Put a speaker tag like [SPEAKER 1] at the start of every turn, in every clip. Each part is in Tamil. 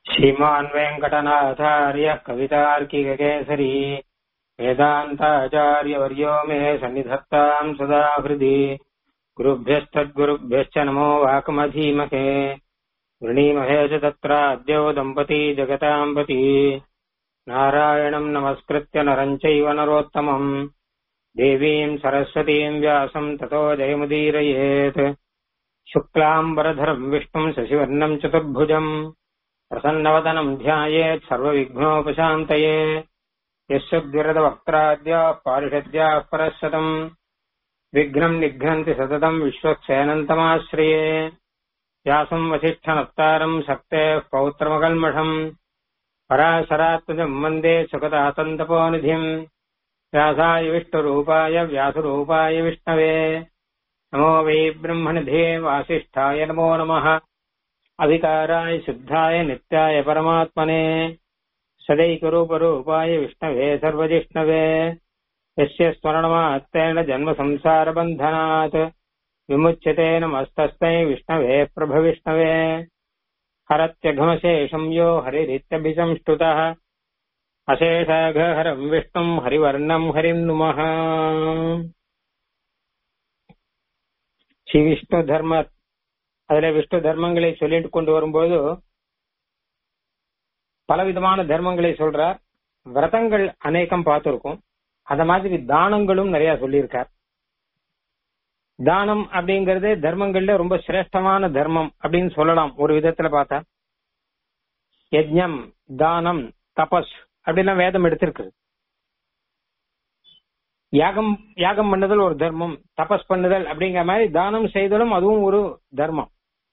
[SPEAKER 1] श्रीमान् वेङ्कटनाथार्यः कवितार्किककेसरी वेदान्ताचार्यवर्यो मे सन्निधत्ताम् सदा हृदि गुरुभ्यस्तद्गुरुभ्यश्च नमो वाकमधीमहे वृणीमहे च तत्राद्यौ दम्पती जगताम् पती नारायणम् नमस्कृत्य नरम् चैव नरोत्तमम् देवीम् सरस्वतीम् व्यासम् ततो जयमुदीरयेत् शुक्लाम्बरधरम् विष्णुम् शशिवर्णम् चतुर्भुजम् प्रसन्नवदनम् ध्यायेत् सर्वविघ्नोपशान्तये यस्य द्विरदवक्त्राद्याः पारिषद्याः परःशतम् विघ्नम् निघ्नन्ति सततम् विश्वक्सेनन्तमाश्रये व्यासम् वसिष्ठनत्तारम् शक्तेः पौत्रमकल्मषम् पराशरात्मजम् वन्दे सुखदातन्तपोनिधिम् व्यासाय विष्णुरूपाय व्यासरूपाय विष्णवे नमो वै ब्रह्मनिधे वासिष्ठाय नमो नमः अविकाराय शुद्धाय नित्याय परमात्मने सदैकरूपरूपाय विष्णवे सर्वजिष्णवे यस्य स्मरणमात्रेण जन्मसंसारबन्धनात् विमुच्यते नमस्तस्मै विष्णवे प्रभविष्णवे हरत्यघमशेषम् यो हरिरित्यभिसंष्टुतः अशेषाघहरम् विष्णुम् हरिवर्णम् हरिम् नुमः ஸ்ரீ விஷ்ணு தர்ம அதுல விஷ்ணு தர்மங்களை சொல்லிட்டு கொண்டு வரும்போது பலவிதமான தர்மங்களை சொல்றார் விரதங்கள் அநேகம் பார்த்திருக்கும் அந்த மாதிரி தானங்களும் நிறைய சொல்லியிருக்கார் தானம் அப்படிங்கறது தர்மங்கள்ல ரொம்ப சிரேஷ்டமான தர்மம் அப்படின்னு சொல்லலாம் ஒரு விதத்துல பார்த்தா யஜ்ஞம் தானம் தபஸ் அப்படிலாம் வேதம் எடுத்திருக்கு யாகம் யாகம் பண்ணுதல் ஒரு தர்மம் தபஸ் பண்ணுதல் அப்படிங்கிற மாதிரி தானம் செய்தலும் அதுவும் ஒரு தர்மம்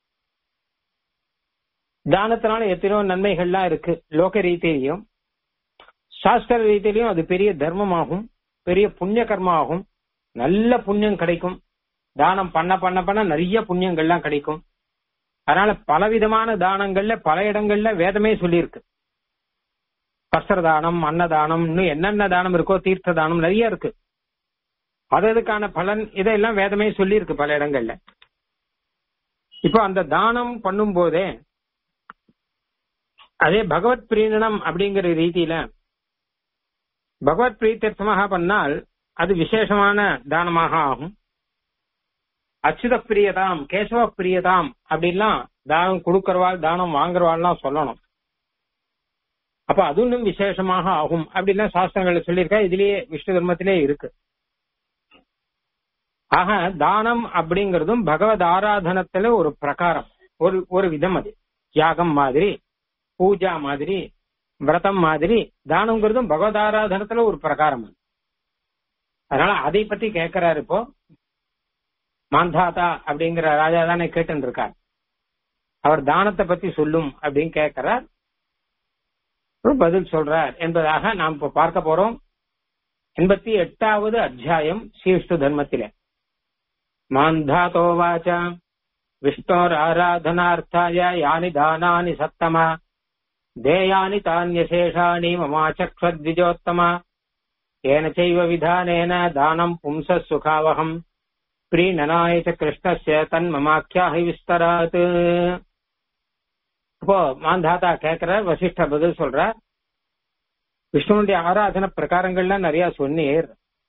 [SPEAKER 1] தானத்தினால எத்தனையோ நன்மைகள்லாம் இருக்கு லோக ரீதியிலையும் சாஸ்திர ரீதியிலையும் அது பெரிய தர்மமாகும் பெரிய புண்ணிய கர்மாகும் நல்ல புண்ணியம் கிடைக்கும் தானம் பண்ண பண்ண பண்ண நிறைய புண்ணியங்கள்லாம் கிடைக்கும் அதனால பலவிதமான தானங்கள்ல பல இடங்கள்ல வேதமே சொல்லியிருக்கு வஸ்திர தானம் அன்னதானம் இன்னும் என்னென்ன தானம் இருக்கோ தீர்த்த தானம் நிறைய இருக்கு அது அதுக்கான பலன் இதெல்லாம் வேதமே சொல்லியிருக்கு பல இடங்கள்ல இப்போ அந்த தானம் பண்ணும் போதே அதே பகவத் பிரீணனம் அப்படிங்கிற ரீதியில பகவத் பிரீத்தியர்த்தமாக பண்ணால் அது விசேஷமான தானமாக ஆகும் அச்சுத பிரியதாம் கேசவ பிரியதாம் அப்படின்லாம் தானம் கொடுக்கறவாள் தானம் வாங்குறவாள்லாம் சொல்லணும் அப்ப அது இன்னும் விசேஷமாக ஆகும் அப்படின்லாம் சாஸ்திரங்கள் சொல்லியிருக்கா இதுலயே விஷ்ணு தர்மத்திலே இருக்கு ஆக தானம் அப்படிங்கறதும் பகவத் ஆராதனத்துல ஒரு பிரகாரம் ஒரு ஒரு விதம் அது யாகம் மாதிரி பூஜா மாதிரி விரதம் மாதிரி தானம்ங்கிறதும் பகவத் ஆராதனத்துல ஒரு பிரகாரம் அது அதனால அதை பத்தி கேட்கிறாரு இப்போ மாந்தாதா அப்படிங்கிற ராஜா தானே கேட்டு இருக்கார் அவர் தானத்தை பத்தி சொல்லும் அப்படின்னு கேட்கிறார் பதில் சொல்றார் என்பதாக நாம் இப்ப பார்க்க போறோம் எண்பத்தி எட்டாவது அத்தியாயம் ஸ்ரீவிஷ்ணு தர்மத்திலே மாந்தாதோவாச்ச விஷ்ணோர் ஆராதனார்த்தாய யானி தானானி சத்தம தேயானி தானியசேஷாணி மமாச்சக்ஷத்விஜோத்தம ஏன செய்வ விதானேன தானம் பும்ச சுகாவகம் பிரீணனாய ச கிருஷ்ணஸ்ய தன்மமாக்கியாஹி விஸ்தராத் இப்போ மாந்தாத்தா கேட்கிற வசிஷ்ட பதில் சொல்ற விஷ்ணுனுடைய ஆராதன பிரகாரங்கள்லாம் நிறைய சொன்னீர்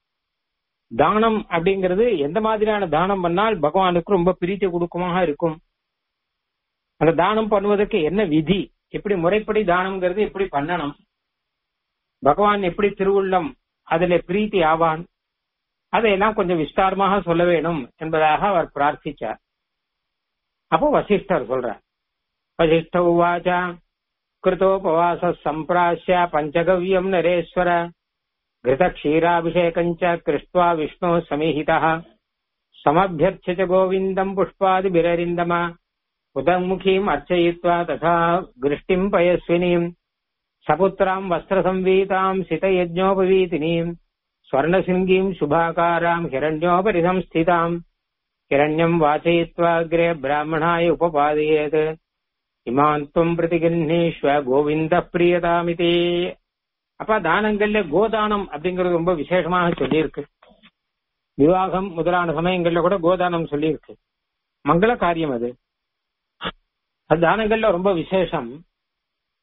[SPEAKER 1] தானம் அப்படிங்கிறது எந்த மாதிரியான தானம் பண்ணால் பகவானுக்கு ரொம்ப பிரீத்தி கொடுக்குமாக இருக்கும் அந்த தானம் பண்ணுவதற்கு என்ன விதி எப்படி முறைப்படி தானம்ங்கிறது எப்படி பண்ணணும் பகவான் எப்படி திருவுள்ளம் அதுல பிரீத்தி ஆவான் அதையெல்லாம் கொஞ்சம் விஸ்தாரமாக சொல்ல வேணும் என்பதாக அவர் பிரார்த்திச்சார் அப்போ வசிஷ்டர் சொல்றார் वसिष्ठ उवाच कृतोपवासः सम्प्राश्य पञ्चगव्यम् नरेश्वर घृतक्षीराभिषेकम् च कृष्ट्वा विष्णोः समीहितः समभ्यर्च्य च गोविन्दम् पुष्पादिभिररिन्दम उदमुखीम् अर्चयित्वा तथा गृष्टिम् पयस्विनीम् सपुत्राम् वस्त्रसंवीताम् सितयज्ञोपवीतिनीम् स्वर्णशृङ्गीम् शुभाकाराम् हिरण्योपरि संस्थिताम् हिरण्यम् वाचयित्वाग्रे ब्राह्मणाय उपपादयेत् இமான் துவம் பிரதிகிருஷ்வ கோவிந்த பிரியதாமிதே அப்ப தானங்கள்ல கோதானம் அப்படிங்கிறது ரொம்ப விசேஷமாக சொல்லியிருக்கு விவாகம் முதலான சமயங்கள்ல கூட கோதானம் சொல்லியிருக்கு மங்கள காரியம் அது அது தானங்கள்ல ரொம்ப விசேஷம்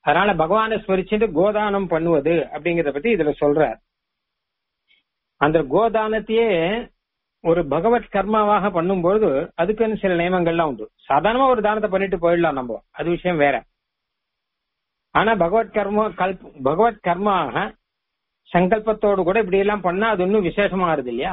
[SPEAKER 1] அதனால பகவானை ஸ்மரிச்சுட்டு கோதானம் பண்ணுவது அப்படிங்கறத பத்தி இதுல சொல்றார் அந்த கோதானத்தையே ஒரு பகவத் கர்மாவாக பண்ணும்போது அதுக்குன்னு சில நியமங்கள்லாம் உண்டு சாதாரணமா ஒரு தானத்தை பண்ணிட்டு போயிடலாம் நம்ம அது விஷயம் வேற ஆனா பகவத் கர்ம கல்ப் பகவத் கர்மாக சங்கல்பத்தோடு கூட இப்படி எல்லாம் பண்ணா அது இன்னும் விசேஷமா ஆறுது இல்லையா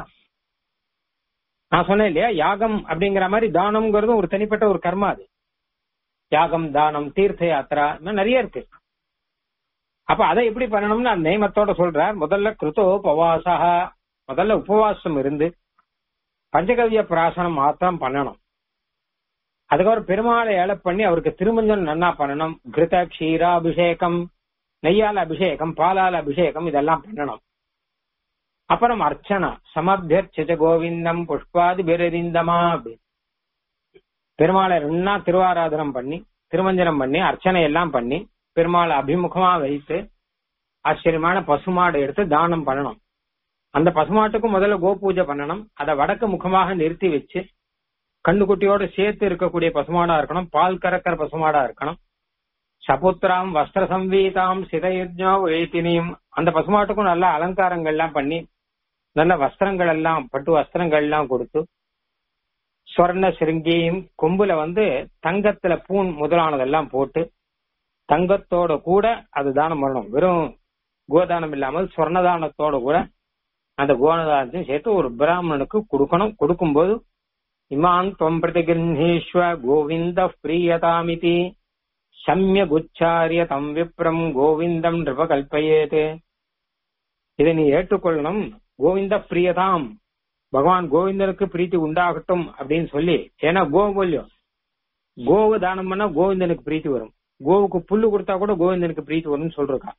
[SPEAKER 1] நான் சொன்னேன் இல்லையா யாகம் அப்படிங்கிற மாதிரி தானம்ங்கிறதும் ஒரு தனிப்பட்ட ஒரு கர்மா அது யாகம் தானம் தீர்த்த யாத்திரா நிறைய இருக்கு அப்ப அதை எப்படி பண்ணணும்னு அந்த நியமத்தோட சொல்றார் முதல்ல கிருத்தோ உபவாசா முதல்ல உபவாசம் இருந்து பஞ்சகவிய பிராசனம் மாத்திரம் பண்ணணும் அதுக்கப்புறம் பெருமாளை ஏழை பண்ணி அவருக்கு திருமஞ்சம் நன்னா பண்ணணும் கிருத க்ஷீராபிஷேகம் நெய்யால அபிஷேகம் பாலால அபிஷேகம் இதெல்லாம் பண்ணணும் அப்புறம் அர்ச்சனா சமபியர்ச்சிச்ச கோவிந்தம் புஷ்பாதி பெரிந்தமா அப்படின்னு பெருமாளை ரெண்டா திருவாராதனம் பண்ணி திருமஞ்சனம் பண்ணி அர்ச்சனை எல்லாம் பண்ணி பெருமாளை அபிமுகமா வைத்து ஆச்சரியமான பசுமாடு எடுத்து தானம் பண்ணணும் அந்த பசுமாட்டுக்கும் முதல்ல கோ பூஜை பண்ணணும் அதை வடக்கு முகமாக நிறுத்தி வச்சு கண்ணுக்குட்டியோட சேர்த்து இருக்கக்கூடிய பசுமாடா இருக்கணும் பால் கறக்கிற பசுமாடா இருக்கணும் சபுத்திராம் வஸ்திர சம்வீதாம் சிதயுஜோ எழுத்தினியும் அந்த பசுமாட்டுக்கும் நல்ல அலங்காரங்கள் எல்லாம் பண்ணி நல்ல வஸ்திரங்கள் எல்லாம் பட்டு வஸ்திரங்கள் எல்லாம் கொடுத்து ஸ்வர்ண சிருங்கியும் கொம்புல வந்து தங்கத்துல பூன் முதலானதெல்லாம் போட்டு தங்கத்தோட கூட அது தானம் பண்ணணும் வெறும் கோதானம் இல்லாமல் ஸ்வர்ணதானத்தோட கூட அந்த கோதானத்தையும் சேர்த்து ஒரு பிராமணனுக்கு கொடுக்கணும் கொடுக்கும்போது இமான் தொம் பிரதிகிருஹீஸ்வ கோவிந்த பிரியதாமிதி சம்ய குச்சாரிய தம் விப்ரம் கோவிந்தம் நிருப கல்பயேது இதை நீ ஏற்றுக்கொள்ளணும் கோவிந்த பிரியதாம் பகவான் கோவிந்தனுக்கு பிரீத்தி உண்டாகட்டும் அப்படின்னு சொல்லி ஏன்னா கோவல்யம் கோவு தானம் பண்ணா கோவிந்தனுக்கு பிரீத்தி வரும் கோவுக்கு புல்லு கொடுத்தா கூட கோவிந்தனுக்கு பிரீத்தி வரும்னு சொல்றா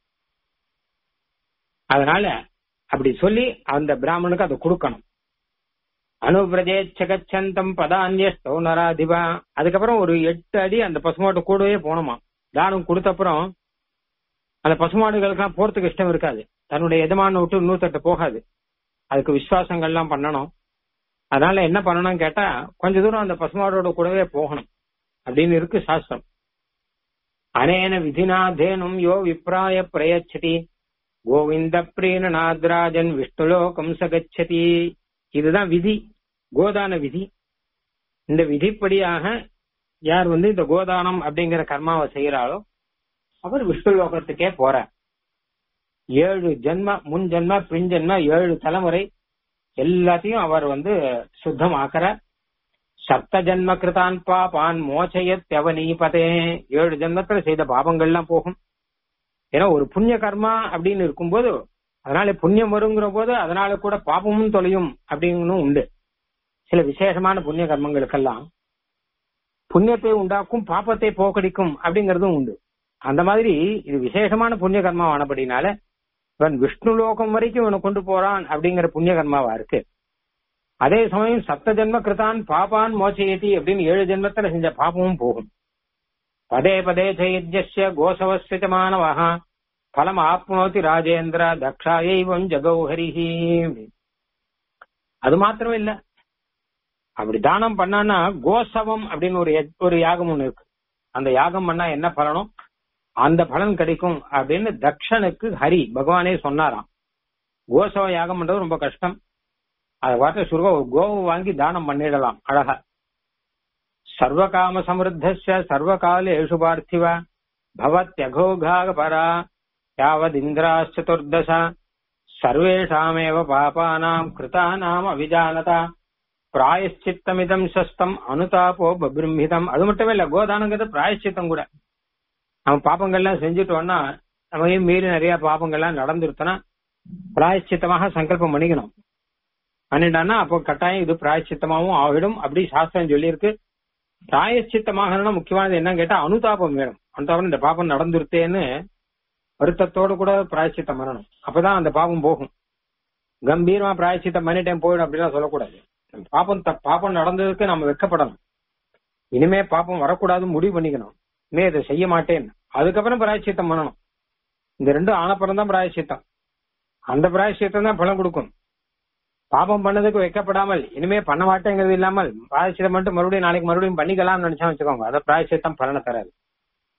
[SPEAKER 1] அதனால அப்படி சொல்லி அந்த பிராமணனுக்கு அதை கொடுக்கணும் அனுபிரஜேச்சகச்சந்தம் பதான்யஸ்தோ நராதிபா அதுக்கப்புறம் ஒரு எட்டு அடி அந்த பசுமாட்டு கூடவே போனோமா தானம் கொடுத்தப்புறம் அந்த பசுமாடுகளுக்கெல்லாம் போறதுக்கு இஷ்டம் இருக்காது தன்னுடைய எஜமான விட்டு இன்னூத்தட்டு போகாது அதுக்கு விசுவாசங்கள்லாம் பண்ணணும் அதனால என்ன பண்ணணும் கேட்டா கொஞ்ச தூரம் அந்த பசுமாடோட கூடவே போகணும் அப்படின்னு இருக்கு சாஸ்திரம் அனேன விதினாதேனும் யோ விப்ராய பிரயச்சதி கோவிந்த பிரீன நாத்ராஜன் விஷ்ணுலோகம் சகச்சதி இதுதான் விதி கோதான விதி இந்த விதிப்படியாக யார் வந்து இந்த கோதானம் அப்படிங்கிற கர்மாவை செய்யறாளோ அவர் விஷ்ணு லோகத்துக்கே போறார் ஏழு ஜென்ம முன் ஜென்ம பின் ஜென்ம ஏழு தலைமுறை எல்லாத்தையும் அவர் வந்து சுத்தமாக்குற சப்த ஜென்ம கிருதான் பாபான் மோச்சயத் அவனீபதே ஏழு ஜென்மத்துல செய்த பாபங்கள்லாம் போகும் ஏன்னா ஒரு புண்ணிய கர்மா அப்படின்னு இருக்கும்போது அதனால புண்ணியம் வருங்கிற போது அதனால கூட பாபமும் தொலையும் அப்படின்னு உண்டு சில விசேஷமான புண்ணிய கர்மங்களுக்கெல்லாம் புண்ணியத்தை உண்டாக்கும் பாப்பத்தை போக்கடிக்கும் அப்படிங்கறதும் உண்டு அந்த மாதிரி இது விசேஷமான புண்ணிய கர்மா ஆனபடினால இவன் விஷ்ணு லோகம் வரைக்கும் இவனை கொண்டு போறான் அப்படிங்கிற புண்ணிய கர்மாவா இருக்கு அதே சமயம் சப்த ஜென்ம கிருதான் பாபான் மோச்சயதி அப்படின்னு ஏழு ஜென்மத்துல செஞ்ச பாபமும் போகும் பதே பதே சைத்யஸ்ய கோசவஸ்விதமானவஹா பலம் ஆப்னோதி ராஜேந்திர தக்ஷாயைவம் ஜகௌஹரிஹி அது மாத்திரம் இல்ல அப்படி தானம் பண்ணான்னா கோசவம் அப்படின்னு ஒரு ஒரு யாகம் ஒண்ணு இருக்கு அந்த யாகம் பண்ணா என்ன பலனும் அந்த பலன் கிடைக்கும் அப்படின்னு தக்ஷனுக்கு ஹரி பகவானே சொன்னாராம் கோசவ யாகம் பண்றது ரொம்ப கஷ்டம் அதை பார்த்து சுருக ஒரு கோவை வாங்கி தானம் பண்ணிடலாம் அழகா சர்வகாம சமிருத்தஸ்ய சர்வகாலேஷு பார்த்திவ பவத்யகோகாக பரா யாவதிந்திராச்சதுர்தச சர்வேஷாமேவ பாபானாம் கிருதானாம் அவிஜானதா பிராயஷ்சித்தமிதம் சஸ்தம் அனுதாபோ பபிரம்பிதம் அது மட்டுமே இல்ல கோதானங்கிறது பிராயஷ்சித்தம் கூட நம்ம பாப்பங்கள்லாம் செஞ்சுட்டோம்னா நம்ம மீறி நிறைய பாப்பங்கள்லாம் நடந்துருத்தனா பிராயஷ்சித்தமாக சங்கல்பம் பண்ணிக்கணும் பண்ணிட்டான்னா அப்போ கட்டாயம் இது பிராயஷ்சித்தமாவும் ஆகிடும் அப்படி சாஸ்திரம் சொல்லியிருக்கு பிராயஷ்சித்தமாக முக்கியமானது என்னன்னு கேட்டா அனுதாபம் வேணும் அனுதாபம் இந்த பாப்பம் நடந்துருத்தேன்னு வருத்தத்தோடு கூட பிராயச்சித்தம் பண்ணணும் அப்பதான் அந்த பாபம் போகும் கம்பீரமா பிராயச்சித்தம் பண்ணிட்டேன் போயிடும் அப்படிலாம் சொல்லக்கூடாது பாப்பம் பாப்பம் நடந்ததுக்கு நம்ம வெக்கப்படணும் இனிமே பாப்பம் வரக்கூடாது முடிவு பண்ணிக்கணும் இனிமே இதை செய்ய மாட்டேன் அதுக்கப்புறம் பிராயச்சித்தம் பண்ணணும் இந்த ரெண்டும் ஆனப்புறம் தான் பிராயச்சித்தம் அந்த பிராயச்சித்தம் தான் பலன் கொடுக்கும் பாபம் பண்ணதுக்கு வைக்கப்படாமல் இனிமே பண்ண மாட்டேங்கிறது இல்லாமல் பிராயச்சித்தம் மட்டும் மறுபடியும் நாளைக்கு மறுபடியும் பண்ணிக்கலாம்னு நினைச்சா வச்சுக்கோங்க அதை பிராயச்சித்தம் பலனை தராது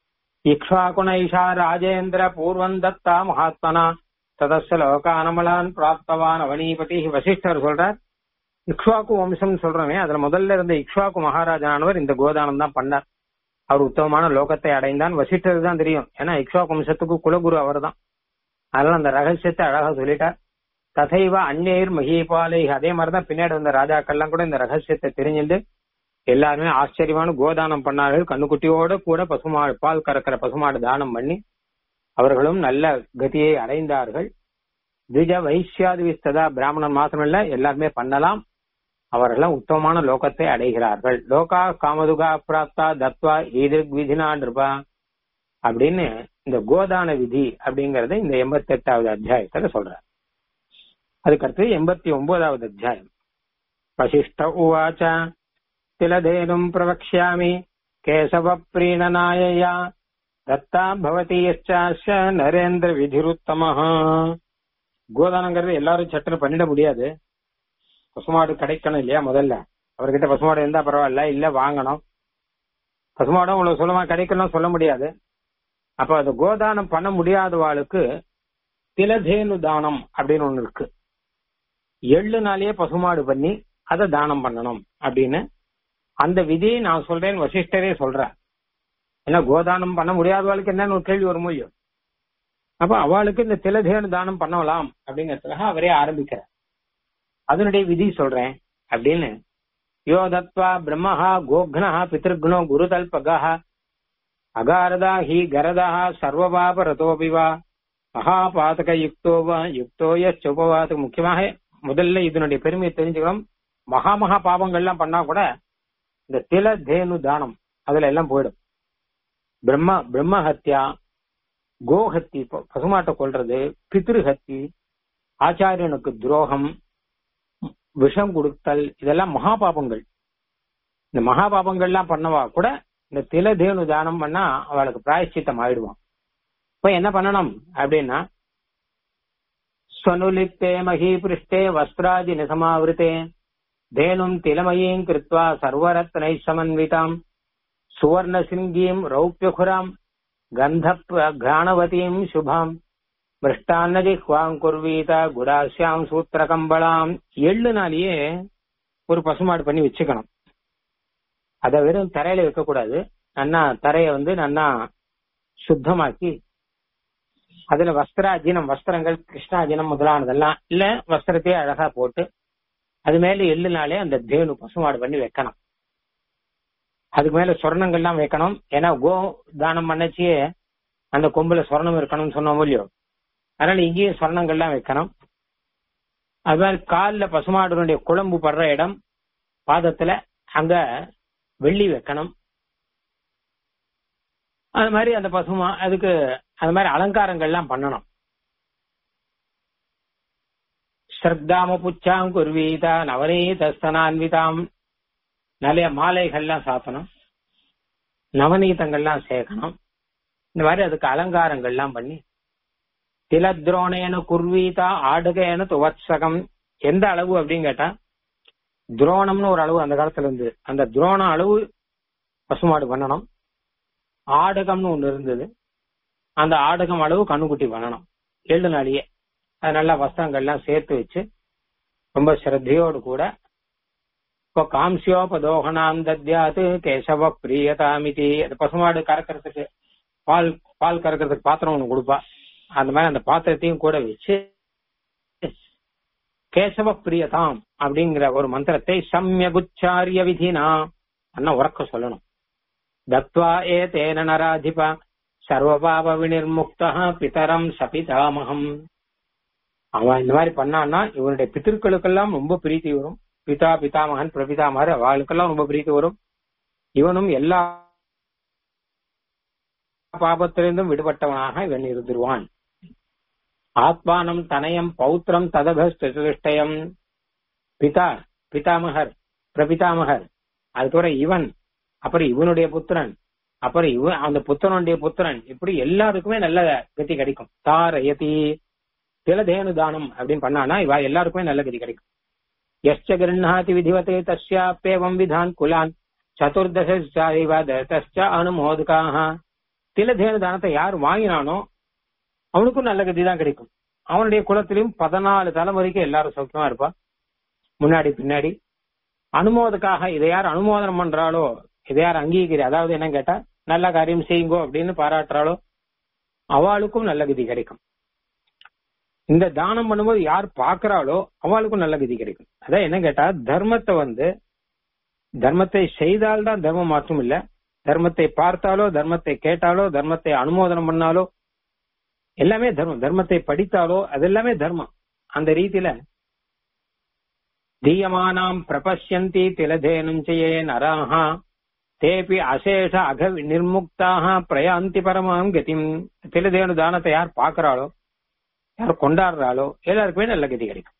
[SPEAKER 1] இக்ஷ்வாகுணைஷா ராஜேந்திர பூர்வம் தத்தா மகாத்மனா ததஸ்ய லோகானமலான் பிராப்தவான் அவனீபதி வசிஷ்டர் சொல்றார் இக்ஷ்வாக்கு வம்சம் சொல்றோமே அதுல முதல்ல இருந்த இக்ஷ்வாக்கு மகாராஜானவர் இந்த கோதானம் தான் பண்ணார் அவர் உத்தமமான லோகத்தை அடைந்தான் வசிஷ்டருக்கு தான் தெரியும் ஏன்னா இக்ஷ்வாக்கு வம்சத்துக்கு குலகுரு அவர் தான் அதனால அந்த ரகசியத்தை அழகா சொல்லிட்டார் ததைவ அந்நேர் மகிபாலை அதே மாதிரிதான் பின்னாடி வந்த ராஜாக்கள்லாம் கூட இந்த ரகசியத்தை தெரிஞ்சுட்டு எல்லாருமே ஆச்சரியமான கோதானம் பண்ணார்கள் கண்ணுக்குட்டியோட கூட பசுமாடு பால் கறக்கிற பசுமாடு தானம் பண்ணி அவர்களும் நல்ல கதியை அடைந்தார்கள் திஜ வைசியாதி விஸ்ததா பிராமணன் மாத்திரமல்ல எல்லாருமே பண்ணலாம் அவர்களும் உத்தமமான லோகத்தை அடைகிறார்கள் லோகா காமதுகா பிராப்தா தத்வா ஈதிருக் விதினா நிருபா அப்படின்னு இந்த கோதான விதி அப்படிங்கறத இந்த எண்பத்தி எட்டாவது அத்தியாயத்துல சொல்றார் அதுக்கடுத்து எண்பத்தி ஒன்பதாவது அத்தியாயம் வசிஷ்ட உவாச்ச திலதேனும் பிரவக்ஷாமி கேசவ பிரீணனாயயா தத்தா பவதி யச்சாஸ்ய நரேந்திர விதிருத்தமஹ கோதானங்கிறது எல்லாரும் சட்டுன்னு பண்ணிட முடியாது பசுமாடு கிடைக்கணும் இல்லையா முதல்ல அவர்கிட்ட பசுமாடு இருந்தா பரவாயில்ல இல்ல வாங்கணும் பசுமாடும் உங்களுக்கு சுலமா கிடைக்கணும் சொல்ல முடியாது அப்ப அது கோதானம் பண்ண முடியாதவாளுக்கு திலதேனு தானம் அப்படின்னு ஒண்ணு இருக்கு எள்ளு நாளையே பசுமாடு பண்ணி அதை தானம் பண்ணணும் அப்படின்னு அந்த விதியை நான் சொல்றேன் வசிஷ்டரே சொல்றேன் ஏன்னா கோதானம் பண்ண முடியாதவாளுக்கு என்னன்னு ஒரு கேள்வி வரும் முடியும் அப்ப அவளுக்கு இந்த திலதேனு தானம் பண்ணலாம் அப்படிங்கறதுக்காக அவரே ஆரம்பிக்கிறார் அதனுடைய விதி சொல்றேன் அப்படின்னு யோ தத்வா பிரம்மஹா கோக்னா பிதிருக்னோ குருதல்பகா அகாரதா ஹி கரதா சர்வபாப ரதோபிவா மகாபாதக யுக்தோ வா யுக்தோ உபவாத முக்கியமாக முதல்ல இதனுடைய பெருமையை தெரிஞ்சுக்கணும் மகா மகா பாவங்கள்லாம் பண்ணா கூட இந்த தில தேனு தானம் அதுல எல்லாம் போயிடும் பிரம்ம பிரம்ம ஹத்யா கோஹத்தி பசுமாட்டை கொள்றது பித்ருஹத்தி ஆச்சாரியனுக்கு துரோகம் விஷம் கொடுத்தல் இதெல்லாம் மகா பாபங்கள் இந்த மகா பாபங்கள்லாம் பண்ணவா கூட இந்த திலதேனு தானம் பண்ணா அவளுக்கு பிராயச்சித்தம் ஆயிடுவான் இப்ப என்ன பண்ணணும் அப்படின்னா ஸ்வனுலிப்தே மகி பிருஷ்டே வஸ்திராஜி நிசமாவிருத்தே தேனும் திலமயீம் கிருத்வா சர்வரத்னை சமன்விதாம் சுவர்ண சிங்கீம் ரௌப்பியகுராம் கந்த கிராணவதீம் சுபாம் மிருஷ்டான்னஜிஹ்வாங் குர்வீத குடாசியாம் சூத்திர கம்பளாம் எள்ளு நாளையே ஒரு பசுமாடு பண்ணி வச்சுக்கணும் அதை வெறும் தரையில வைக்கக்கூடாது நன்னா தரைய வந்து நன்னா சுத்தமாக்கி அதுல வஸ்திராஜீனம் வஸ்திரங்கள் கிருஷ்ணாஜீனம் முதலானதெல்லாம் இல்ல வஸ்திரத்தையே அழகா போட்டு அது மேல எள்ளுனாலே அந்த தேனு பசுமாடு பண்ணி வைக்கணும் அதுக்கு மேல சொர்ணங்கள்லாம் வைக்கணும் ஏன்னா கோ தானம் பண்ணச்சியே அந்த கொம்புல சொர்ணம் இருக்கணும்னு சொன்னோம் இல்லையோ அதனால இங்கேயும் சொர்ணங்கள்லாம் வைக்கணும் அது மாதிரி காலில் பசுமாடுனுடைய குழம்பு படுற இடம் பாதத்துல அங்க வெள்ளி வைக்கணும் அது மாதிரி அந்த பசுமா அதுக்கு அது மாதிரி அலங்காரங்கள்லாம் பண்ணணும் ஸ்ரத்தாம புச்சாம் குர்வீதா நவநீத ஸ்தனான்விதாம் நிறைய மாலைகள்லாம் சாத்தணும் நவநீதங்கள்லாம் சேர்க்கணும் இந்த மாதிரி அதுக்கு அலங்காரங்கள்லாம் பண்ணி திலத்ரோணேன குர்வீதா ஆடுகேன துவத்சகம் எந்த அளவு அப்படின்னு கேட்டா துரோணம்னு ஒரு அளவு அந்த காலத்துல இருந்து அந்த துரோணம் அளவு பசுமாடு பண்ணணும் ஆடகம்னு ஒண்ணு இருந்தது அந்த ஆடகம் அளவு கண்ணுக்குட்டி பண்ணணும் ஏழு நாளையே அது நல்லா வஸ்திரங்கள்லாம் சேர்த்து வச்சு ரொம்ப சிரத்தையோடு கூட இப்போ காம்சியோபதோகனாம் தத்யாத்து கேசவ பிரியதாமிதி அது பசுமாடு கறக்கிறதுக்கு பால் பால் கறக்கிறதுக்கு பாத்திரம் ஒண்ணு கொடுப்பா அந்த மாதிரி அந்த பாத்திரத்தையும் கூட வச்சு கேசவ பிரியதாம் அப்படிங்கிற ஒரு மந்திரத்தை சம்யகுச்சாரிய விதினா அண்ணா உறக்க சொல்லணும் தத்வா ஏ தேன நராதிபா சர்வபாவ வினிர்முக்தா பிதரம் சபிதாமகம் அவன் இந்த மாதிரி பண்ணான்னா இவனுடைய பித்திருக்களுக்கெல்லாம் ரொம்ப பிரீத்தி வரும் பிதா பிதாமகன் பிரபிதாமகர் அவளுக்கெல்லாம் ரொம்ப பிரீத்தி வரும் இவனும் எல்லா பாபத்திலிருந்தும் விடுபட்டவனாக இவன் இருந்துருவான் ஆத்மானம் தனயம் பௌத்திரம் ததபஸ்திருஷ்டயம் பிதா பிதாமகர் பிரபிதாமகர் அதுக்கப்புறம் இவன் அப்புறம் இவனுடைய புத்திரன் அப்புறம் இவன் அந்த புத்திரனுடைய புத்திரன் இப்படி எல்லாருக்குமே நல்ல கதி கிடைக்கும் தாரயதி திலதேனு தானம் அப்படின்னு பண்ணானா இவ எல்லாருக்குமே நல்ல கதி கிடைக்கும் எஸ்ச கிருண்ணாதி விதிவத்தே தஸ்யாப்பேவம் விதான் குலான் சதுர்தச அனுமோதுகாக திலதேனு தானத்தை யார் வாங்கினானோ அவனுக்கும் நல்ல கதி தான் கிடைக்கும் அவனுடைய குலத்திலும் பதினாலு தலைமுறைக்கு எல்லாரும் சௌக்கியமா இருப்பா முன்னாடி பின்னாடி அனுமோதுக்காக இதை யார் அனுமோதனம் பண்றாளோ இதை யார் அங்கீகரி அதாவது என்ன கேட்டா நல்ல காரியம் செய்யுங்கோ அப்படின்னு பாராட்டுறாளோ அவளுக்கும் நல்ல கதி கிடைக்கும் இந்த தானம் பண்ணும்போது யார் பாக்குறாளோ அவளுக்கும் நல்ல கதி கிடைக்கும் அதான் என்ன கேட்டா தர்மத்தை வந்து தர்மத்தை செய்தால்தான் தர்மம் மாற்றம் இல்ல தர்மத்தை பார்த்தாலோ தர்மத்தை கேட்டாலோ தர்மத்தை அனுமோதனம் பண்ணாலோ எல்லாமே தர்மம் தர்மத்தை படித்தாலோ அது எல்லாமே தர்மம் அந்த ரீதியில தீயமானாம் பிரபஷ்யந்தி திலதேனுஞ்சயே நராஹா தேபி அசேஷ அக நிர்முக்தாக பிரயாந்தி பரமாம் கதிம் திலதேனு தானத்தை யார் பாக்குறாளோ யார் கொண்டாடுறாளோ எல்லாருக்குமே நல்ல கதி கிடைக்கும்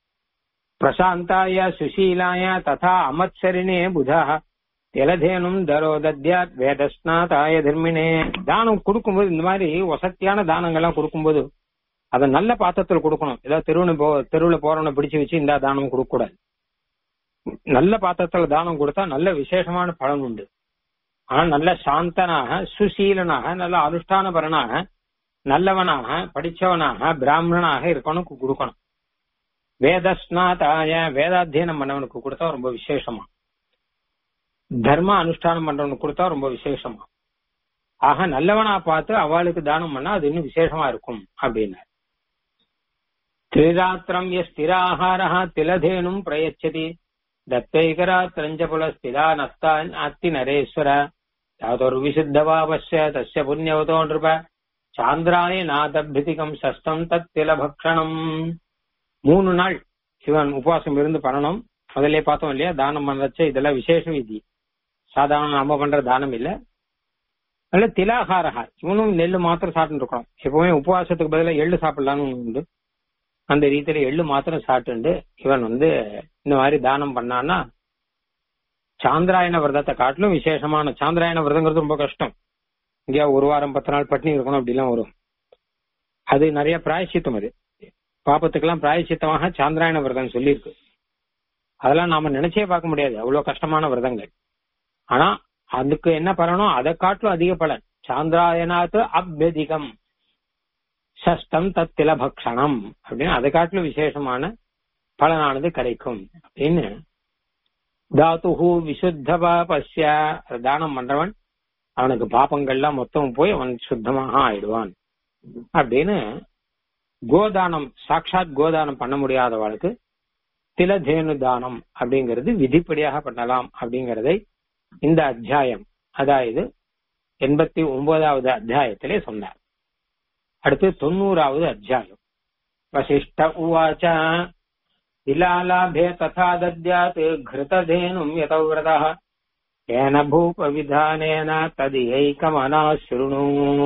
[SPEAKER 1] பிரசாந்தாய சுசீலாய ததா அமத்சரினே புதா திலதேனும் தரோ தத்யாத் வேதஸ்நாதாய தர்மினே தானம் கொடுக்கும்போது இந்த மாதிரி வசத்தியான தானங்கள்லாம் கொடுக்கும்போது அதை நல்ல பாத்திரத்துல கொடுக்கணும் ஏதாவது தெருவுன்னு போ தெருவுல போறவனை பிடிச்சு வச்சு இந்த தானம் கொடுக்க கூடாது நல்ல பாத்திரத்துல தானம் கொடுத்தா நல்ல விசேஷமான பலன் உண்டு ஆனா நல்ல சாந்தனாக சுசீலனாக நல்ல அனுஷ்டானபரனாக நல்லவனாக படிச்சவனாக பிராமணனாக இருக்கவனுக்கு கொடுக்கணும் வேதஸ்நாதாய வேதாத்தியனம் பண்ணவனுக்கு கொடுத்தா ரொம்ப விசேஷமா தர்ம அனுஷ்டானம் பண்றவனுக்கு கொடுத்தா ரொம்ப விசேஷமா ஆக நல்லவனா பார்த்து அவளுக்கு தானம் பண்ணா அது இன்னும் விசேஷமா இருக்கும் அப்படின்னு திரிராத்திரம் எஸ் ஸ்திராஹாரா திலதேனும் பிரயச்சதி தத்தைகராத்திரஞ்ச புல ஸ்திரா நஸ்தான் அத்தி நரேஸ்வர யாதொரு விசுத்தவாவஸ்ய தஸ்ய புண்ணியவதோ நிருப சாந்திராய நாதபிதிகம் சஸ்தம் தத் திலபக்ஷணம் மூணு நாள் சிவன் உபவாசம் இருந்து பண்ணணும் முதல்ல பார்த்தோம் இல்லையா தானம் பண்ணச்ச இதெல்லாம் விசேஷ விதி சாதாரண நாம பண்ற தானம் இல்ல நல்ல திலாகாரகா இவனும் நெல்லு மாத்திரம் சாப்பிட்டு இருக்கணும் எப்பவுமே உபவாசத்துக்கு பதிலாக எள்ளு சாப்பிடலாம்னு ஒண்ணு உண்டு அந்த ரீதியில எள்ளு மாத்திரம் சாப்பிட்டு இவன் வந்து இந்த மாதிரி தானம் பண்ணான்னா சாந்திராயண விரதத்தை காட்டிலும் விசேஷமான சாந்திராயண விரதங்கிறது ரொம்ப கஷ்டம் இங்கேயா ஒரு வாரம் பத்து நாள் பட்டினி இருக்கணும் அப்படிலாம் வரும் அது நிறைய பிராயச்சித்தம் அது பாப்பத்துக்கெல்லாம் பிராயச்சித்தமாக சாந்திராயண விரதம் சொல்லியிருக்கு அதெல்லாம் நாம நினைச்சே பார்க்க முடியாது அவ்வளவு கஷ்டமான விரதங்கள் ஆனா அதுக்கு என்ன பலனோ அதை காட்டிலும் அதிக பலன் சாந்திராயணாத்து அபியதிகம் சஷ்டம் தத்தில பக்ஷணம் அப்படின்னு அதை காட்டிலும் விசேஷமான பலனானது கிடைக்கும் அப்படின்னு தாத்துஹு விசுத்த பாபஸ்ய தானம் பண்றவன் அவனுக்கு பாப்பங்கள்லாம் மொத்தம் போய் அவன் சுத்தமாக ஆயிடுவான் அப்படின்னு கோதானம் சாட்சாத் கோதானம் பண்ண முடியாதவளுக்கு திலதேனு தானம் அப்படிங்கிறது விதிப்படியாக பண்ணலாம் அப்படிங்கறதை இந்த அத்தியாயம் அதாவது எண்பத்தி ஒன்பதாவது அத்தியாயத்திலே சொன்னார் அடுத்து தொண்ணூறாவது அத்தியாயம் வசிஷ்ட உவாச்ச திலாலாபே ததா தத்யாத் घृतधेनुम् यतव्रतः येन भूपविधानेन तदिहैकमना शृणु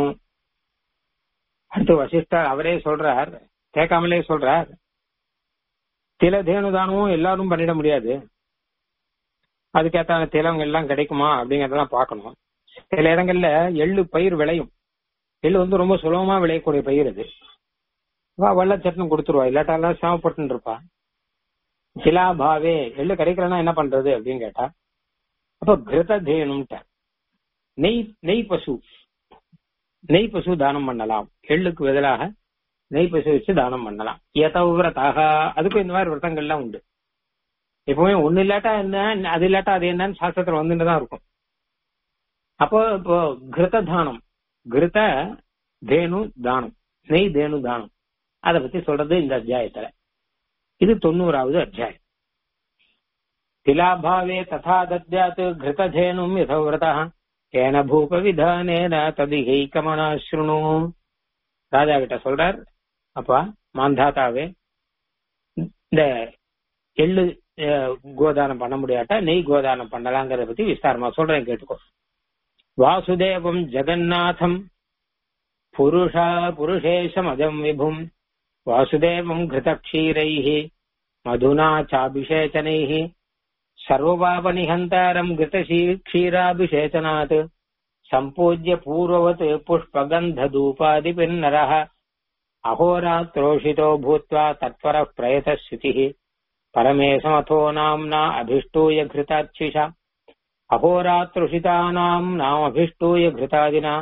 [SPEAKER 1] அடுத்து வசிஷ்டர் அவரே சொல்றார் கேட்காமலே சொல்றார் திலதேனு தானமும் எல்லாரும் பண்ணிட முடியாது அதுக்கேற்ற திலவங்க எல்லாம் கிடைக்குமா அப்படிங்கறதெல்லாம் பார்க்கணும் சில இடங்கள்ல எள்ளு பயிர் விளையும் எள்ளு வந்து ரொம்ப சுலபமா விளையக்கூடிய பயிர் அது வா வெள்ளச்சட்டம் கொடுத்துருவா இல்லாட்டாலாம் சிரமப்பட்டு இருப்பா சிலாபாவே எள்ளு கிடைக்கலன்னா என்ன பண்றது அப்படின்னு கேட்டா அப்ப கிருததேனும்ட்ட நெய் நெய் பசு நெய் பசு தானம் பண்ணலாம் எள்ளுக்கு பதிலாக நெய் பசு வச்சு தானம் பண்ணலாம் எதவிரதாக அதுக்கும் இந்த மாதிரி விரதங்கள்லாம் உண்டு எப்பவுமே ஒண்ணு இல்லாட்டா என்ன அது இல்லாட்டா அது என்னன்னு சாஸ்திரத்துல வந்துட்டு தான் இருக்கும் அப்போ இப்போ கிருத தானம் கிருத தேனு தானம் நெய் தேனு தானம் அதை பத்தி சொல்றது இந்த அத்தியாயத்துல இது தொண்ணூறாவது அத்தியாயம் திலாபாவே ததா தத்யாத் கிருததேனும் யதவிரதா ஏன பூப விதானேன ததிஹைக்கமனா ஸ்ருணு ராஜா கிட்ட சொல்றார் அப்பா மாந்தாத்தாவே இந்த எள்ளு அஹ், கோதானம் பண்ண முடியாட்டா நெய் கோதானம் பண்ணலாங்கிறத பத்தி விஸ்தாரமா சொல்றேன் கேட்டுக்கோ வாசுதேவம் ஜெகநாதம் புருஷா புருஷேஷமஜம் விபும் வாசுதேவம் घृतक्षीरैः मधुना चाभिषेचनैः सर्वपापनिहन्तारम् घृतक्षीराभिषेचनात् सम्पूज्य पूर्ववत् पुष्पगन्धधूपादिपिन्नरः अहोरात्रोषितो भूत्वा तत्परः प्रयतश्रुतिः परमेशमथो नाम्ना अभिष्टूय घृताच्छिषा अहोरात्रुषितानाम् नामभिष्टूय घृतादिना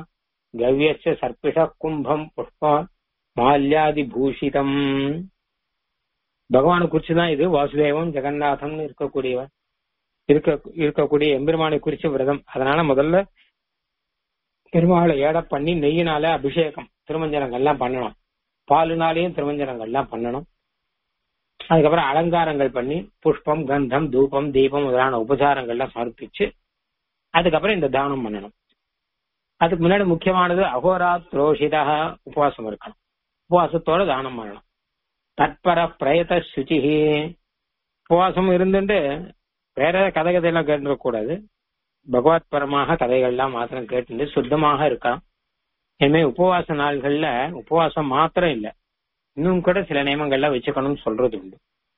[SPEAKER 1] கவ்யச்ச சர்பிஷ கும்பம் புஷ்ப மால்யாதி பூஷிதம் பகவானை குறிச்சு தான் இது வாசுதேவம் ஜெகநாதம்னு இருக்கக்கூடியவன் இருக்க இருக்கக்கூடிய எம்பெருமானை குறிச்ச விரதம் அதனால முதல்ல பெருமாளை ஏட பண்ணி நெய்யினால அபிஷேகம் திருமஞ்சனங்கள்லாம் பண்ணணும் பாலுனாலையும் திருமஞ்சனங்கள்லாம் பண்ணணும் அதுக்கப்புறம் அலங்காரங்கள் பண்ணி புஷ்பம் கந்தம் தூபம் தீபம் முதலான உபசாரங்கள்லாம் சமர்ப்பிச்சு அதுக்கப்புறம் இந்த தானம் பண்ணணும் அதுக்கு முன்னாடி முக்கியமானது அகோரா துரோஷிதா உபவாசம் இருக்கணும் உபவாசத்தோட தானம் பண்ணணும் தற்பர பிரயத சுச்சிஹி உபவாசம் இருந்துட்டு வேற கதை கதையெல்லாம் கேட்டுக்க கூடாது பகவத் பரமாக கதைகள்லாம் மாத்திரம் கேட்டு சுத்தமாக இருக்கலாம் இனிமே உபவாச நாள்கள்ல உபவாசம் மாத்திரம் இல்ல இன்னும் கூட சில நியமங்கள்லாம் வச்சுக்கணும்னு சொல்றது உண்டு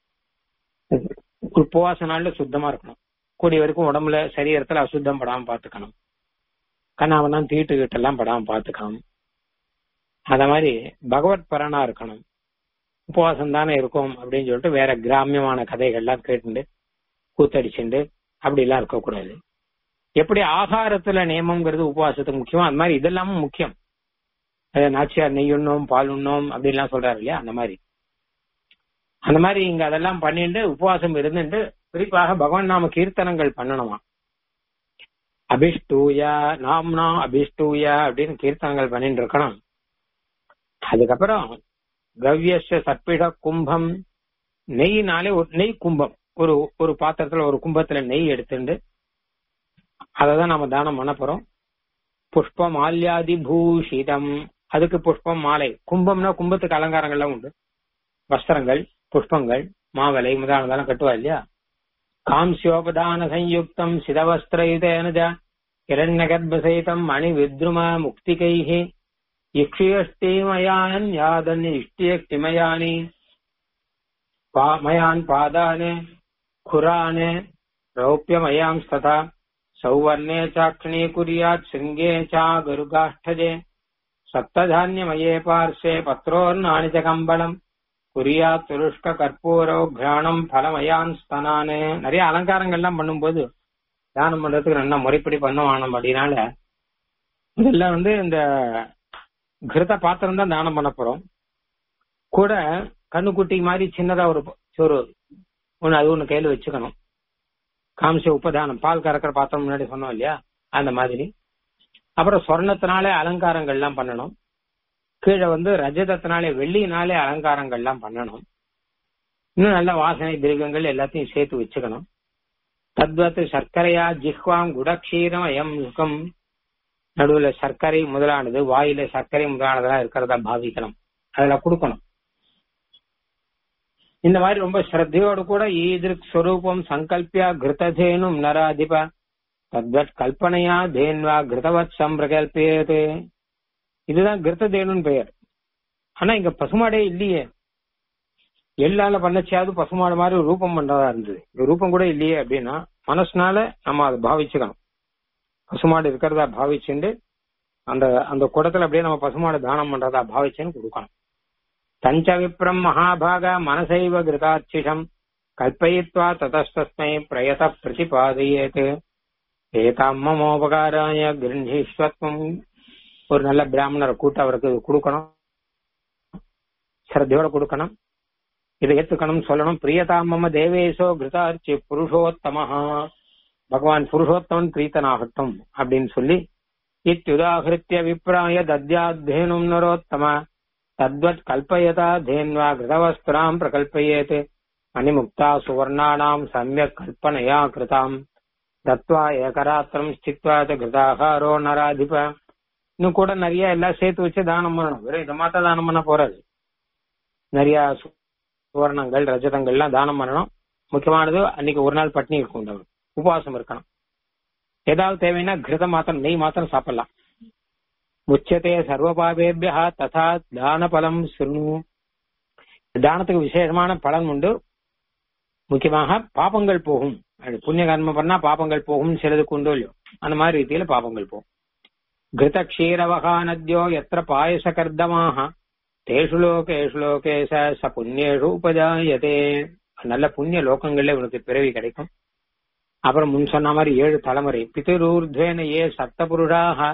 [SPEAKER 1] உபவாச நாள்ல சுத்தமா இருக்கணும் கூடிய வரைக்கும் உடம்புல சரீரத்துல அசுத்தம் படாம பாத்துக்கணும் கண்ணாவெல்லாம் தீட்டு கிட்டெல்லாம் படாம பாத்துக்கணும் அத மாதிரி பகவத் பரனா இருக்கணும் உபவாசம் தானே இருக்கும் அப்படின்னு சொல்லிட்டு வேற கிராமியமான கதைகள்லாம் கேட்டுண்டு கூத்தடிச்சுண்டு அப்படி எல்லாம் இருக்கக்கூடாது எப்படி ஆகாரத்துல நியமம்ங்கிறது உபவாசத்துக்கு முக்கியம் அது மாதிரி இதெல்லாமும் முக்கியம் நாச்சியார் நெய் உண்ணோம் பால் உண்ணோம் அப்படின்லாம் சொல்றாரு இல்லையா அந்த மாதிரி அந்த மாதிரி இங்க அதெல்லாம் பண்ணிட்டு உபவாசம் இருந்துட்டு குறிப்பாக பகவான் நாம கீர்த்தனங்கள் பண்ணணுமா அபிஷ்டூயா நாம்னா அபிஷ்டூயா அப்படின்னு கீர்த்தனங்கள் பண்ணிட்டு இருக்கணும் அதுக்கப்புறம் கவ்யச சற்பிட கும்பம் நெய்னாலே ஒரு நெய் கும்பம் ஒரு ஒரு பாத்திரத்துல ஒரு கும்பத்துல நெய் எடுத்துட்டு அததான் நாம தானம் பண்ண போறோம் புஷ்ப மால்யாதி பூஷிதம் அதுக்கு புஷ்பம் மாலை கும்பம்னா கும்பத்துக்கு அலங்காரங்கள்லாம் உண்டு வஸ்திரங்கள் புஷ்பங்கள் மாவலை முதலானதெல்லாம் கட்டுவா இல்லையா காம்சியோபதான சயுக்தம் சிதவஸ்திரயுதேனஜ கிரண்யகர்பசைதம் மணி வித்ரும முக்திகைஹி இக்ஷியஷ்டிமயான் யாதன் இஷ்டியஷ்டிமயானி மயான் பாதானே खुराने रौप्यमयांस्तथा सौवर्णे चाक्षणीकुर्यात् शृङ्गे च गरुगाष्ठजे सप्तधान्यमये पार्श्वे पत्रोर्नाणि च कम्बलम् குறியாத் துருஷ்க கற்பூரோ கிராணம் பலமயான் ஸ்தனானு நிறைய அலங்காரங்கள்லாம் பண்ணும்போது தானம் பண்றதுக்கு நல்லா முறைப்படி பண்ணுவானோம் அப்படின்னால இதெல்லாம் வந்து இந்த கிருத பாத்திரம் தான் தானம் பண்ண போறோம் கூட கண்ணுக்குட்டி மாதிரி சின்னதா ஒரு ஒரு ஒண்ணு அது ஒண்ணு கையில வச்சுக்கணும் காமிச்ச உபதானம் பால் கறக்கிற பாத்திரம் முன்னாடி சொன்னோம் இல்லையா அந்த மாதிரி அப்புறம் சொர்ணத்தினாலே அலங்காரங்கள்லாம் பண்ணணும் கீழே வந்து ரஜதத்தினாலே வெள்ளியினாலே அலங்காரங்கள்லாம் பண்ணணும் இன்னும் நல்ல வாசனை திரவியங்கள் எல்லாத்தையும் சேர்த்து வச்சுக்கணும் தத்வத் சர்க்கரையா ஜிஹ்வாம் குடக்ஷீரம் அயம் சுகம் நடுவுல சர்க்கரை முதலானது வாயில சர்க்கரை முதலானதெல்லாம் இருக்கிறதா பாவிக்கணும் அதெல்லாம் கொடுக்கணும் இந்த மாதிரி ரொம்ப ஸ்ரத்தையோடு கூட ஈதிருக் ஸ்வரூபம் சங்கல்பியா கிருத்ததேனும் நராதிப தத்வத் கல்பனையா தேன்வா கிருதவத் சம்பிரகல்பியது இதுதான் கிருத்ததேனுன்னு பெயர் ஆனா இங்க பசுமாடே இல்லையே எல்லால பண்ணச்சியாவது பசுமாடு மாதிரி ஒரு ரூபம் பண்றதா இருந்தது இந்த ரூபம் கூட இல்லையே அப்படின்னா மனசுனால நம்ம அதை பாவிச்சுக்கணும் பசுமாடு இருக்கிறதா பாவிச்சுண்டு அந்த அந்த குடத்துல அப்படியே நம்ம பசுமாடு தானம் பண்றதா பாவிச்சுன்னு கொடுக்கணும் தஞ்ச விப்ரம் மகாபாக மனசைவ கிருதாட்சிஷம் கல்பயித்வா ததஸ்தஸ்மை பிரயத பிரதிபாதையேத் ஏதாம் மமோபகாராய கிருஹீஸ்வத்வம் ஒரு நல்ல பிராமணரை கூட்டு அவருக்கு கொடுக்கணும் ஸ்ரத்தையோட கொடுக்கணும் இதை ஏத்துக்கணும் சொல்லணும் பிரியதாம் மம தேவேசோ கிருதார்ச்சி புருஷோத்தமஹா பகவான் புருஷோத்தமன் பிரீத்தனாகட்டும் அப்படின்னு சொல்லி இத்யுதாகிருத்திய விப்ராய தத்யாத்தேனும் நரோத்தம தத்வத் கல்பயதா தேன்வா கிருதவஸ்திராம் பிரகல்பயேத் மணிமுக்தா சுவர்ணானாம் சமயக் கல்பனையா கிருதாம் தத்வா ஏகராத்திரம் ஸ்தித்வா கிருதாகாரோ நராதிப இன்னும் கூட நிறைய எல்லாம் சேர்த்து வச்சு தானம் பண்ணணும் வெறும் இதை மாத்த தானம் பண்ண போறாது நிறைய சுவர்ணங்கள் ரஜதங்கள்லாம் தானம் பண்ணணும் முக்கியமானது அன்னைக்கு ஒரு நாள் பட்னி இருக்கும் இந்த உபவாசம் இருக்கணும் ஏதாவது தேவைன்னா கிருதம் மாத்திரம் நெய் மாத்திரம் சாப்பிடலாம் முச்சத்தே சர்வபாபேபியா ததா தான பலம் சிறு தானத்துக்கு விசேஷமான பலன் உண்டு முக்கியமாக பாபங்கள் போகும் புண்ணிய கர்மம் பண்ணா பாபங்கள் போகும் சிலதுக்கு உண்டோ இல்லையோ அந்த மாதிரி ரீதியில பாபங்கள் போகும் கிருத க்ஷீரவகா நத்யோ எத்திர பாயச கர்தமாக தேஷு லோகேஷு லோகேச ச புண்ணியேஷு உபஜாயதே நல்ல புண்ணிய லோகங்கள்ல உனக்கு பிறவி கிடைக்கும் அப்புறம் முன் சொன்ன மாதிரி ஏழு தலைமுறை பிதிரூர்துவேன ஏ சப்த புருஷாக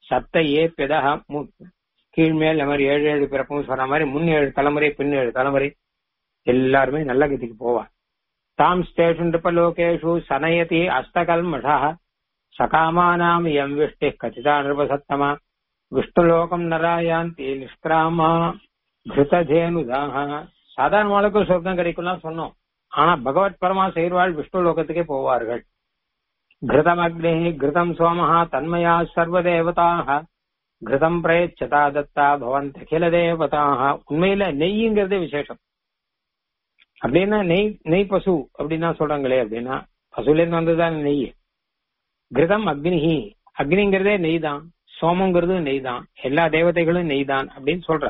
[SPEAKER 1] சப்த ஏ பெதா கீழ்மேல் இந்த மாதிரி ஏழு ஏழு பிறப்பும் சொன்ன மாதிரி முன் ஏழு தலைமுறை பின் ஏழு தலைமுறை எல்லாருமே நல்ல கதிக்கு போவார் தாம் ஸ்டேஷு நிருபலோகேஷு சனயதி அஸ்தகல்மஷா சகாமானாம் எம் விஷ்டி கதிதா நிருபசத்தமா விஷ்ணுலோகம் நராயாந்தி நிஷ்கிராமா கிருததேனுதாக சாதாரணமாளுக்கும் சொர்க்கம் கிடைக்கும்லாம் சொன்னோம் ஆனா பகவத் பரமா செய்வாள் விஷ்ணு லோகத்துக்கே போவார்கள் கிருதம் அக்னி கிருதம் சோமஹா தன்மயா சர்வதேவதாக கிருதம் பிரயச்சதா தத்தா பவந்த் அகில தேவதாக உண்மையில நெய்யுங்கிறதே விசேஷம் அப்படின்னா நெய் நெய் பசு அப்படின்னா சொல்றாங்களே அப்படின்னா பசுல இருந்து வந்ததுதான் நெய் கிருதம் அக்னிஹி அக்னிங்கிறதே நெய் தான் சோமங்கிறது நெய் தான் எல்லா தேவதைகளும் நெய் தான் அப்படின்னு சொல்ற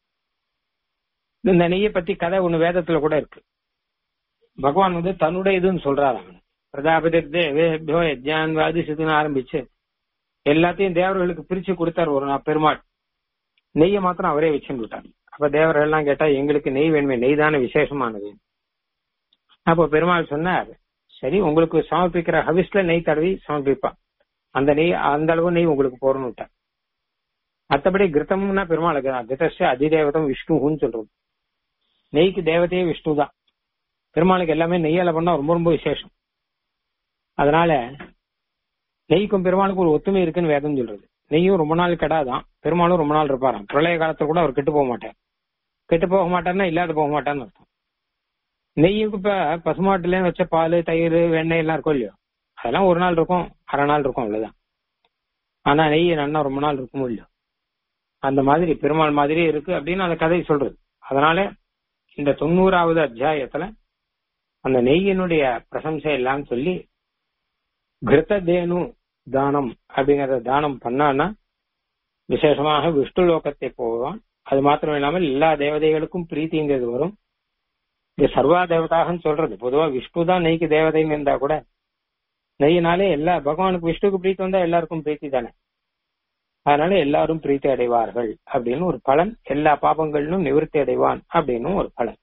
[SPEAKER 1] இந்த நெய்யை பத்தி கதை ஒண்ணு வேதத்துல கூட இருக்கு பகவான் வந்து தன்னுடைய இதுன்னு சொல்றாராம் பிரஜாபதி தேவேபியோ யஜ்ஞான் வாதி சிதுன்னு ஆரம்பிச்சு எல்லாத்தையும் தேவர்களுக்கு பிரிச்சு கொடுத்தார் ஒரு நாள் பெருமாள் நெய்யை மாத்திரம் அவரே வச்சுட்டு விட்டார் அப்ப தேவர்கள் எல்லாம் கேட்டா எங்களுக்கு நெய் வேணுமே நெய் தானே விசேஷமானது அப்போ பெருமாள் சொன்னார் சரி உங்களுக்கு சமர்ப்பிக்கிற ஹவிஸ்ல நெய் தடவி சமர்ப்பிப்பான் அந்த நெய் அந்த அளவு நெய் உங்களுக்கு போறணும் விட்டார் மற்றபடி கிருத்தம்னா பெருமாளுக்கு தான் கிருத்தஸ்ய அதிதேவதம் விஷ்ணுன்னு சொல்றோம் நெய்க்கு தேவதையே விஷ்ணு தான் பெருமாளுக்கு எல்லாமே நெய்யால பண்ணா ரொம்ப ரொம்ப விசேஷம் அதனால நெய்க்கும் பெருமாளுக்கு ஒரு ஒத்துமை இருக்குன்னு வேதம் சொல்றது நெய்யும் ரொம்ப நாள் கெடாதான் பெருமாளும் ரொம்ப நாள் இருப்பாராம் பிரளய காலத்துல கூட அவர் கெட்டு போக மாட்டார் கெட்டு போக மாட்டார்னா இல்லாத போக மாட்டார்னு அர்த்தம் நெய்யுக்கு இப்ப பசுமாட்டுல வச்ச பால் தயிர் வெண்ணெய் எல்லாம் இருக்கும் இல்லையோ அதெல்லாம் ஒரு நாள் இருக்கும் அரை நாள் இருக்கும் அவ்வளவுதான் ஆனா நெய் நன்னா ரொம்ப நாள் இருக்கும் இல்லையோ அந்த மாதிரி பெருமாள் மாதிரி இருக்கு அப்படின்னு அந்த கதை சொல்றது அதனால இந்த தொண்ணூறாவது அத்தியாயத்துல அந்த நெய்யினுடைய பிரசம்சை எல்லாம் சொல்லி கிருத்ததேனு தானம் அப்படிங்கறத தானம் பண்ணான்னா விசேஷமாக விஷ்ணு லோகத்தை போவான் அது மாத்திரம் இல்லாமல் எல்லா தேவதைகளுக்கும் பிரீத்திங்கிறது வரும் இது சர்வா தேவதாகன்னு சொல்றது பொதுவா விஷ்ணு தான் நெய்க்கு தேவதைன்னு இருந்தா கூட நெய்யினாலே எல்லா பகவானுக்கு விஷ்ணுக்கு பிரீத்தி வந்தா எல்லாருக்கும் பிரீத்தி தானே அதனால எல்லாரும் பிரீத்தி அடைவார்கள் அப்படின்னு ஒரு பலன் எல்லா பாபங்களிலும் நிவர்த்தி அடைவான் அப்படின்னு ஒரு பலன்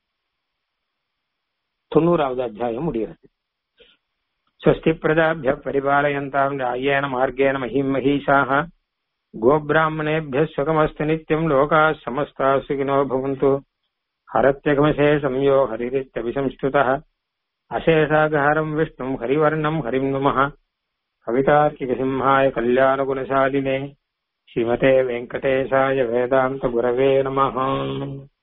[SPEAKER 1] தொண்ணூறாவது அத்தியாயம் முடிகிறது स्वस्ति प्रजाभ्यः परिपालयन्ताम् रायेण मार्गेण महीम् महीषाः गोब्राह्मणेभ्यः सुखमस्तु नित्यम् लोकाः समस्ताः सुखिनो भवन्तु हरत्यघमशेषम् यो हरिरित्यभिसंस्तुतः अशेषागहरम् विष्णुम् हरिवर्णम् हरिम् नुमः कवितार्किकसिंहाय कल्याणगुणशालिने श्रीमते वेङ्कटेशाय वेदान्तगुरवे नमः